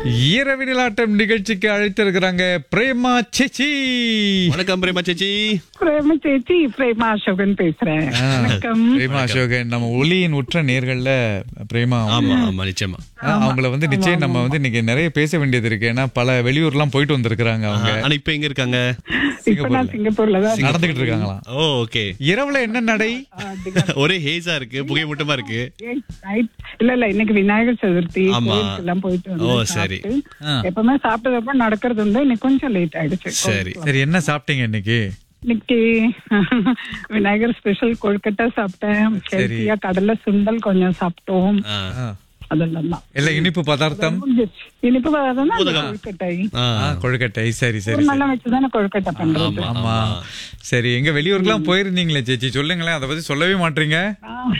இரவினில் ஆட்டம் நிகழ்ச்சிக்கு அழைத்திருக்கிறாங்க பிரேமா சேச்சி வணக்கம் பிரேமா சேச்சி பிரேம சேச்சி பிரேமா அசோகன் பேசுறேன் வணக்கம் பிரேமா அசோகன் நம்ம ஒளியின் உற்ற நேர்கள்ல பிரேமா ஆமா ஆமா நிச்சயமா ஆ, அவங்கள வந்து நிச்சயம் நம்ம வந்து இன்னைக்கு நிறைய பேச வேண்டியது இருக்கு ஏன்னா பல வெளியூர்லாம் போயிட்டு வந்திருக்கிறாங்க அவங்க ஆனா இப்ப எங்க இருக்காங்க இப்ப நான் சிங்கப்பூர்ல தான் நடந்துகிட்டு இருக்காங்களாம் ஓ ஓகே இரவுல என்ன நடை ஒரே ஹேஸா இருக்கு புகை மூட்டமா இருக்கு இருக்கேன். Night- இல்ல இல்ல இன்னைக்கு விநாயகர் சதுர்த்தி ஆமா. எல்லாம் போயிட்டு வந்து ஓ, சரி. சாப்பிட்டு, ஆ. எப்பவுமே சாப்பிட்டதப்ப நடக்கிறது வந்து இன்னைக்கு கொஞ்சம் லேட் ஆயிடுச்சு சரி சரி என்ன சாப்பிட்டீங்க இன்னைக்கு இன்னைக்கு விநாயகர் ஸ்பெஷல் கொழுக்கட்டை சாப்பிட்டேன் ஹெல்த்தியா கடலை சுண்டல் கொஞ்சம் சாப்பிட்டோம் ஆ. ஆ. அதெல்லாம் தான் இல்ல இனிப்பு பதார்த்தம் முடிஞ்சிருச்சு. இனிப்பு வரதுன்னா அந்த கொழுக்கட்டை ஆ. ஆ, கொழுக்கட்டை சரி சரி ஒரு நல்லா வச்சுதானே கொழுக்கட்டை பண்றது ஆமா சரி எங்க வெளியூருக்குலாம் போயிருந்தீங்களே சேச்சி சொல்லுங்களேன் அதை பத்தி சொல்லவே மாட்டீங்க நான்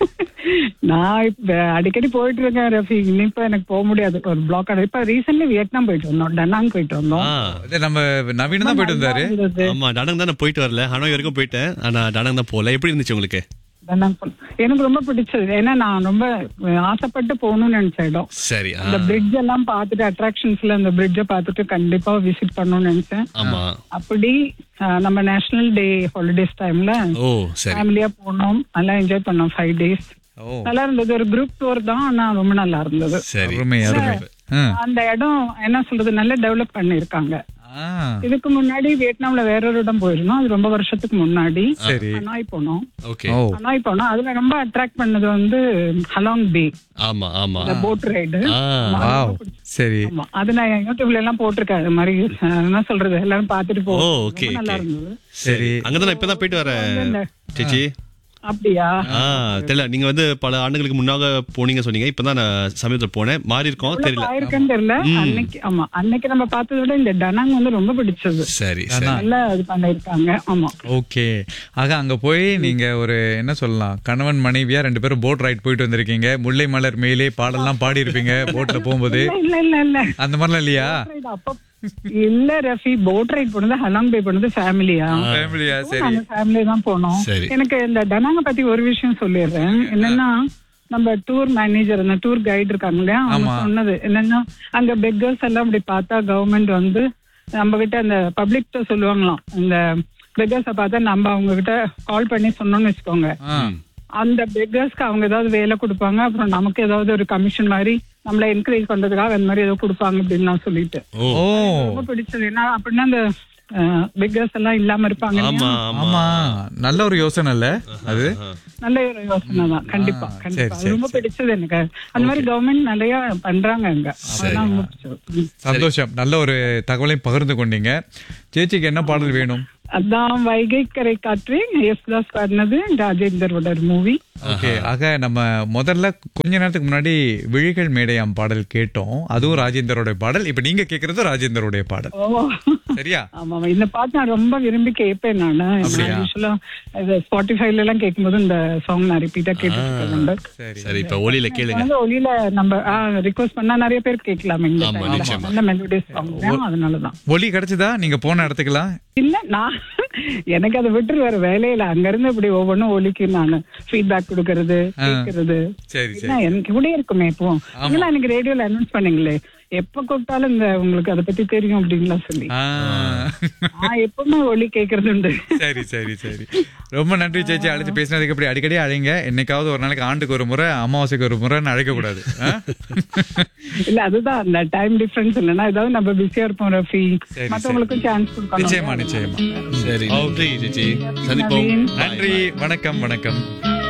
நான் இப்ப அடிக்கடி போயிட்டு இருக்கேன் ரஃபி இப்ப எனக்கு போக முடியாது ஒரு பிளாக் இப்ப ரீசென்ட்லி வியட்நாம் போயிட்டு வந்தோம் டனாங் போயிட்டு வந்தோம் ஆ. இது நம்ம நவீன தான் போயிட்டு வந்தாரு இருந்தது. ஆமா டனங் தான் நான் போயிட்டு வரல ஹனோய் வரைக்கும் போயிட்டேன் ஆனா டனங் தான் போல எப்படி இருந்துச்சு உங்களுக்கு டனாங் போ- எனக்கு ரொம்ப பிடிச்சது ஏன்னா நான் ரொம்ப ஆசைப்பட்டு போகணும்னு நினைச்ச இடம் சரி ஆ. அந்த பிரிட்ஜ் எல்லாம் பார்த்துட்டு அட்ராக்ஷன்ஸ்ல அந்த பிரிட்ஜை பார்த்துட்டு கண்டிப்பா விசிட் பண்ணணும்னு நினைச்சேன் ஆமா அப்படி ஆஹ், நம்ம நேஷனல் டே ஹாலிடேஸ் டைம்ல ஓ சரி ஃபேமிலியா போனோம் நல்லா என்ஜாய் பண்ணோம் ஃபைவ் டேஸ் ஓ நல்லா இருந்தது ஒரு குரூப் டூர் தான் ஆனா ரொம்ப நல்லா இருந்தது சரி அருமை அருமை ஆ. அந்த இடம் என்ன சொல்றது நல்லா டெவலப் பண்ணிருக்காங்க ஆ, இதுக்கு முன்னாடி வியட்நாம்ல வேற ஒரு இடம் போயிருந்தோம் அது ரொம்ப வருஷத்துக்கு முன்னாடி சரி ஹனாய் போனோம் ஓகே ஓ ஹனாய் போனோம் அதுல ரொம்ப அட்ராக்ட் பண்ணது வந்து ஹலாங் பே ஆமா ஆமா இந்த போட் ரைடு ஆ வாவ் சரி ஆமா அது நான் யூடியூப்ல எல்லாம் போட்டிருக்கேன் அது மாதிரி அஹ், என்ன சொல்றது எல்லாரும் பாத்துட்டு ஓ போவோம் ஓகே ரொம்ப நல்லா ஓகே இருந்தது சரி அங்கதான் நான் இப்பதான் போயிட்டு வரேன் சேச்சி அப்படியா ஆ தெரியல நீங்க வந்து பல ஆண்டுகளுக்கு முன்னாக போனீங்க சொன்னீங்க இப்பதான் நான் சமீபத்துல போனேன் மாறி இருக்கோம் தெரியல ஆயிருக்குன்னு தெரியல அன்னைக்கு ஆமா அன்னைக்கு நம்ம பார்த்ததை விட இந்த டனாங் வந்து ரொம்ப பிடிச்சது சரி சரி நல்லா இது பண்ணிருக்காங்க ஆமா ஓகே ஆக அங்க போய் நீங்க ஒரு என்ன சொல்லலாம் கணவன் மனைவியா ரெண்டு பேரும் போட் ரைட் போயிட்டு வந்திருக்கீங்க முல்லை மலர் மேலே பாடல்லாம் பாடி இருப்பீங்க போட்ல போகும்போது இல்ல இல்ல இல்ல அந்த மாதிரிலாம் இல்லையா Right, அப்ப இல்ல ரஃபி போட் ரைட் போனது ஹலாங் பே போனது ஃபேமிலியா ஃபேமிலியா சரி நாங்க ஃபேமிலி தான் போனோம் சரி. எனக்கு இந்த டனாங்க பத்தி ஒரு விஷயம் சொல்லிடுறேன் என்னன்னா நம்ம டூர் மேனேஜர் அந்த டூர் கைடு இருக்காங்க இல்லையா அவங்க சொன்னது என்னன்னா அங்க பெக்கர்ஸ் எல்லாம் அப்படி பார்த்தா கவர்மெண்ட் வந்து நம்ம கிட்ட அந்த பப்ளிக் சொல்லுவாங்களாம் இந்த பெக்கர்ஸ பார்த்தா நம்ம அவங்க கிட்ட கால் பண்ணி சொன்னோம்னு வச்சுக்கோங்க ஆ, அந்த பெக்கர்ஸ்க்கு அவங்க ஏதாவது வேலை கொடுப்பாங்க அப்புறம் நமக்கு ஏதாவது ஒரு கமிஷன் மாதிரி நம்மள என்கரேஜ் பண்றதுக்காக அந்த மாதிரி ஏதோ கொடுப்பாங்க அப்படின்னு நான் சொல்லிட்டு ஓ ஓ ரொம்ப பிடிச்சது ஏன்னா அப்படின்னா அந்த பெக்கர்ஸ் எல்லாம் இல்லாம இருப்பாங்க ஆமா இல்லையா? ஆமா ஆமா நல்ல ஒரு யோசனை இல்ல அது நல்ல ஒரு யோசனை தான் கண்டிப்பா ஆ, கண்டிப்பா சரி, அது ரொம்ப பிடிச்சது எனக்கு அந்த மாதிரி கவர்மெண்ட் நிறைய பண்றாங்க அங்க அதெல்லாம் ரொம்ப பிடிச்சது ம். சந்தோஷம் நல்ல ஒரு தகவலையும் பகிர்ந்து கொண்டீங்க சேச்சிக்கு என்ன பாடல் வேணும் அதான் வைகை கரை காற்று எஸ் தாஸ் பாடினது ராஜேந்தரோட மூவி ஓகே ஆக நம்ம முதல்ல கொஞ்ச நேரத்துக்கு முன்னாடி விழிகள் மேடையாம் பாடல் கேட்டோம் அதுவும் ராஜேந்தரோட பாடல் இப்ப நீங்க கேக்குறது ராஜேந்தரோடைய பாடல் ஓ சரியா ஆமா ஆமா. இந்த பாட்டு நான் ரொம்ப விரும்பி கேட்பேன் நானு யூஸ்வலா இது ஸ்பாட்டிஃபைல எல்லாம் கேட்கும்போது இந்த சாங் நான் ரிப்பீட்டா கேட்டுட்டு உண்டு சரி சரி இப்ப ஒலியில கேளுங்க வந்து ஒலியில நம்ம ரிக்வஸ்ட் பண்ணா நிறைய பேர் கேட்கலாம் இந்த ஆமா, time ல. நிச்சயமா. நல்ல மெலோடியஸ் சாங் அதனாலதான் ஒலி கிடைச்சதா நீங்க போன இடத்துக்குலாம் இல்ல நான் எனக்கு அதை விட்டு வேற வேலையில அங்க இருந்து இப்படி ஒவ்வொன்றும் ஒலிக்கு நான் ஃபீட்பேக் கொடுக்கறது கேட்கறது சரி சரி என்ன, எனக்கு கூட இருக்குமே இப்போ நீங்களா எனக்கு ரேடியோல அனௌன்ஸ் பண்ணீங்களே எப்ப கூப்பிட்டாலும் இந்த உங்களுக்கு அதை பத்தி தெரியும் அப்படின்லாம் சொல்லி ஆ. நான் எப்பவுமே ஒலி கேக்குறது உண்டு சரி சரி சரி ரொம்ப நன்றி சேச்சி அழைச்சு பேசினதுக்கு அப்படி அடிக்கடி அழைங்க என்னைக்காவது ஒரு நாளைக்கு ஆண்டுக்கு ஒரு முறை அமாவாசைக்கு ஒரு முறை அழைக்க கூடாது ஆ? இல்ல அதுதான் அந்த டைம் டிஃபரன்ஸ் இல்லைன்னா ஏதாவது நம்ம பிஸியா இருப்போம் ரஃபி சரி. மத்தவங்களுக்கும் சான்ஸ் கொடுக்கணும் நிச்சயமா நிச்சயமா சரி நன்றி சேச்சி சந்திப்போம் நவீன். நன்றி வணக்கம் வணக்கம்